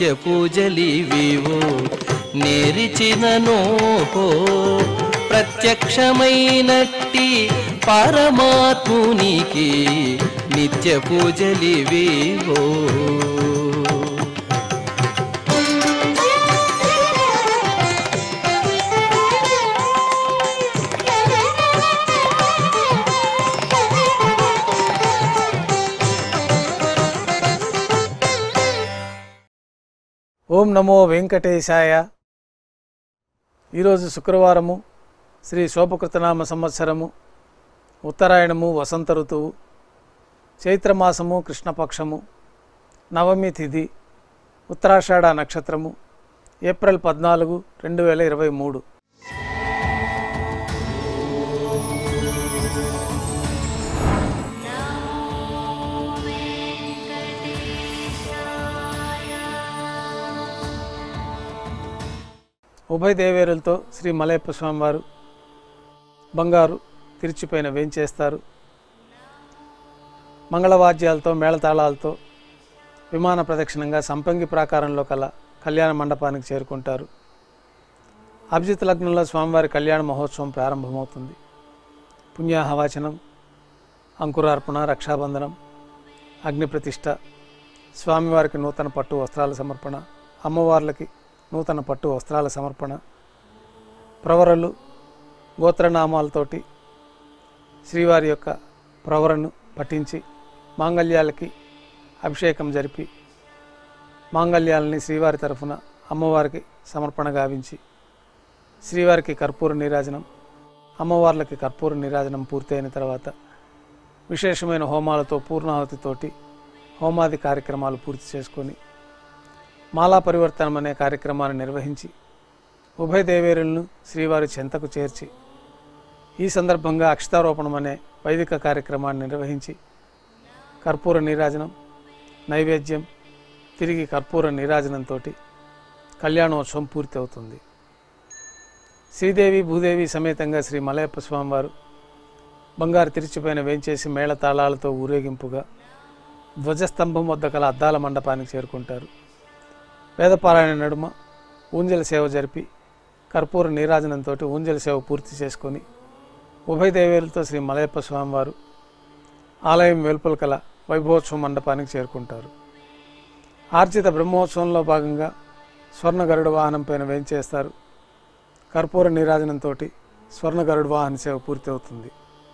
నిత్య పూజలివివో నేరిచిననో ప్రత్యక్షమైనట్టి పరమాత్మునికి నిత్య పూజలివివో ఓం నమో వెంకటేశాయ ఈరోజు శుక్రవారము శ్రీ శోభకృతనామ సంవత్సరము ఉత్తరాయణము వసంత ఋతువు చైత్రమాసము కృష్ణపక్షము నవమి తిథి ఉత్తరాషాఢ నక్షత్రము ఏప్రిల్ పద్నాలుగు రెండు వేల ఇరవై మూడు ఉభయ దేవేరులతో శ్రీ మలయప్ప స్వామివారు బంగారు తిరిచిపోయిన వేంచేస్తారు మంగళవాద్యాలతో మేళతాళాలతో విమాన ప్రదక్షిణంగా సంపంగి ప్రాకారంలో కల కళ్యాణ మండపానికి చేరుకుంటారు అభిజిత్ లగ్నంలో స్వామివారి కళ్యాణ మహోత్సవం ప్రారంభమవుతుంది పుణ్యాహవాచనం అంకురార్పణ రక్షాబంధనం అగ్నిప్రతిష్ఠ స్వామివారికి నూతన పట్టు వస్త్రాల సమర్పణ అమ్మవార్లకి నూతన పట్టు వస్త్రాల సమర్పణ ప్రవరలు గోత్రనామాలతోటి శ్రీవారి యొక్క ప్రవరను పఠించి మాంగళ్యాలకి అభిషేకం జరిపి మాంగళ్యాలని శ్రీవారి తరఫున అమ్మవారికి సమర్పణ గావించి శ్రీవారికి కర్పూర నీరాజనం అమ్మవార్లకి కర్పూర నీరాజనం పూర్తయిన తర్వాత విశేషమైన హోమాలతో పూర్ణాహుతితోటి హోమాది కార్యక్రమాలు పూర్తి చేసుకొని మాలా పరివర్తనం అనే కార్యక్రమాన్ని నిర్వహించి ఉభయ దేవేరులను శ్రీవారి చెంతకు చేర్చి ఈ సందర్భంగా అక్షతారోపణం అనే వైదిక కార్యక్రమాన్ని నిర్వహించి కర్పూర నీరాజనం నైవేద్యం తిరిగి కర్పూర నీరాజనంతో కళ్యాణోత్సవం పూర్తి అవుతుంది శ్రీదేవి భూదేవి సమేతంగా శ్రీ మలయప్ప స్వామివారు బంగారు తిరిచిపోయిన వేంచేసి మేళ తాళాలతో ఊరేగింపుగా ధ్వజస్తంభం వద్ద కల అద్దాల మండపానికి చేరుకుంటారు వేదపారాయణ నడుమ ఊంజల సేవ జరిపి కర్పూర నీరాజనంతో ఊంజల సేవ పూర్తి చేసుకొని ఉభయ దేవేరులతో శ్రీ మలయప్ప స్వామివారు ఆలయం వెలుపల కల వైభవోత్సవ మండపానికి చేరుకుంటారు ఆర్జిత బ్రహ్మోత్సవంలో భాగంగా స్వర్ణ గరుడ వాహనం పైన వేంచేస్తారు కర్పూర నీరాజనంతో స్వర్ణ గరుడ వాహన సేవ పూర్తి అవుతుంది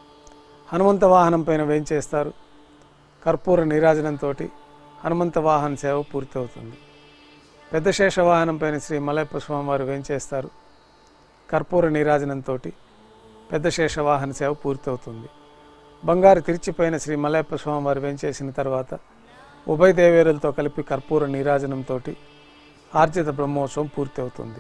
హనుమంత వాహనం పైన వేంచేస్తారు కర్పూర నీరాజనంతో హనుమంత వాహన సేవ పూర్తి అవుతుంది పెద్ద శేష వాహనం పైన శ్రీ మలయప్ప స్వామివారు వేంచేస్తారు కర్పూర నీరాజనంతో పెద్ద శేష వాహన సేవ పూర్తి అవుతుంది బంగారు తిరిచిపోయిన శ్రీ మలయప్ప స్వామివారు వేంచేసిన తర్వాత ఉభయ దేవేరులతో కలిపి కర్పూర నీరాజనంతో ఆర్జిత బ్రహ్మోత్సవం పూర్తి అవుతుంది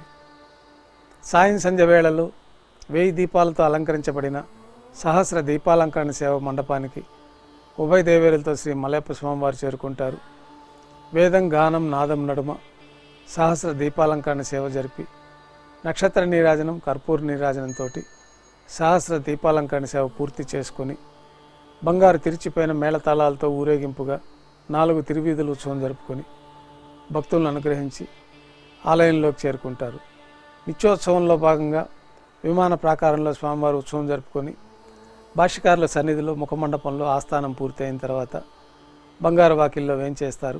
సాయం సంధ్య వేళలో వెయ్యి దీపాలతో అలంకరించబడిన సహస్ర దీపాలంకరణ సేవ మండపానికి ఉభయ దేవేరులతో శ్రీ మలయప్ప స్వామివారు చేరుకుంటారు వేదం గానం నాదం నడుమ సహస్ర దీపాలంకరణ సేవ జరిపి నక్షత్ర నీరాజనం కర్పూర నీరాజనంతో సహస్ర దీపాలంకరణ సేవ పూర్తి చేసుకొని బంగారు తిరిచిపోయిన మేళతాళాలతో ఊరేగింపుగా నాలుగు తిరువీధుల ఉత్సవం జరుపుకొని భక్తులను అనుగ్రహించి ఆలయంలోకి చేరుకుంటారు నిత్యోత్సవంలో భాగంగా విమాన ప్రాకారంలో స్వామివారి ఉత్సవం జరుపుకొని భాష్యకారుల సన్నిధిలో ముఖమండపంలో ఆస్థానం పూర్తయిన తర్వాత బంగారు వాకిల్లో వేంచేస్తారు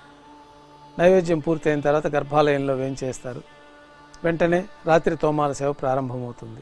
నైవేద్యం పూర్తయిన తర్వాత గర్భాలయంలో వేంచేస్తారు వెంటనే రాత్రి తోమాల సేవ ప్రారంభమవుతుంది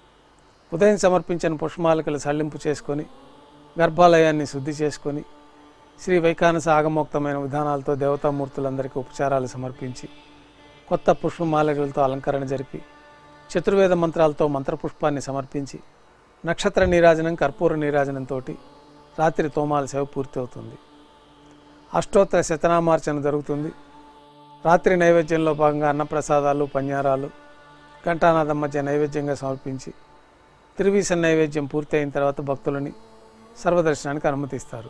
ఉదయం సమర్పించిన పుష్పమాలికలు సళ్లింపు చేసుకొని గర్భాలయాన్ని శుద్ధి చేసుకొని శ్రీ వైఖానస ఆగమోక్తమైన విధానాలతో దేవతామూర్తులందరికీ ఉపచారాలు సమర్పించి కొత్త పుష్పమాలికలతో అలంకరణ జరిపి చతుర్వేద మంత్రాలతో మంత్రపుష్పాన్ని సమర్పించి నక్షత్ర నీరాజనం కర్పూర నీరాజనంతో రాత్రి తోమాల సేవ పూర్తి అవుతుంది అష్టోత్తర శతనామార్చన జరుగుతుంది రాత్రి నైవేద్యంలో భాగంగా అన్నప్రసాదాలు పన్యారాలు ఘంటానాథం మధ్య నైవేద్యంగా సమర్పించి తిరువీస నైవేద్యం పూర్తి అయిన తర్వాత భక్తులని సర్వదర్శనానికి అనుమతిస్తారు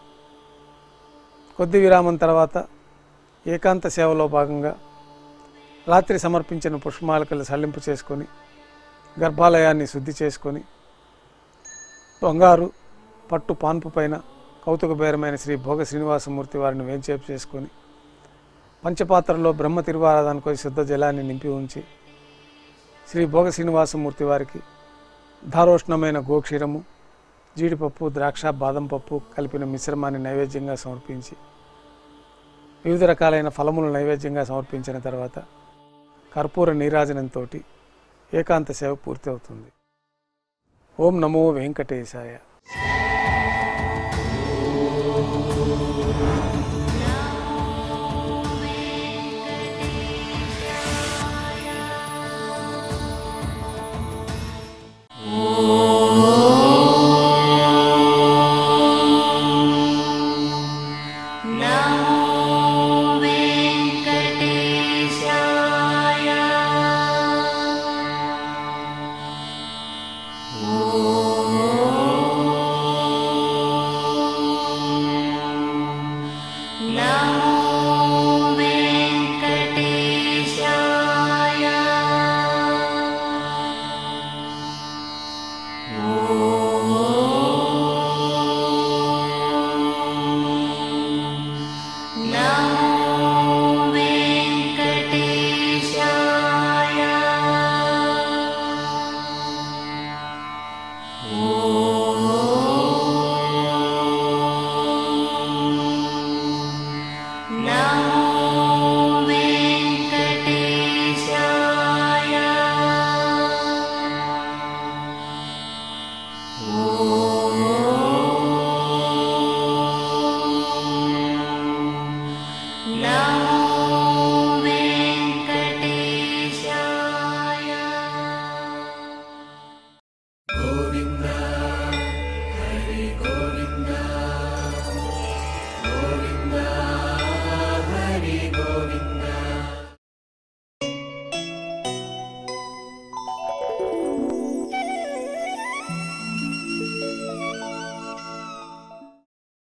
కొద్ది విరామం తర్వాత ఏకాంత సేవలో భాగంగా రాత్రి సమర్పించిన పుష్పమాలికలు సల్లింపు చేసుకొని గర్భాలయాన్ని శుద్ధి చేసుకొని బంగారు పట్టు పాన్పు పైన కౌతుక బేరమైన శ్రీ భోగ శ్రీనివాసమూర్తి వారిని వేంచేపు చేసుకొని పంచపాత్రలో బ్రహ్మ తిరువారాధనకు శుద్ధ జలాన్ని నింపి ఉంచి శ్రీ భోగ శ్రీనివాసమూర్తి వారికి ధారోష్ణమైన గోక్షీరము జీడిపప్పు ద్రాక్ష బాదం పప్పు కలిపిన మిశ్రమాన్ని నైవేద్యంగా సమర్పించి వివిధ రకాలైన ఫలములు నైవేద్యంగా సమర్పించిన తర్వాత కర్పూర నీరాజనంతో ఏకాంత సేవ పూర్తి అవుతుంది ఓం నమో వెంకటేశాయ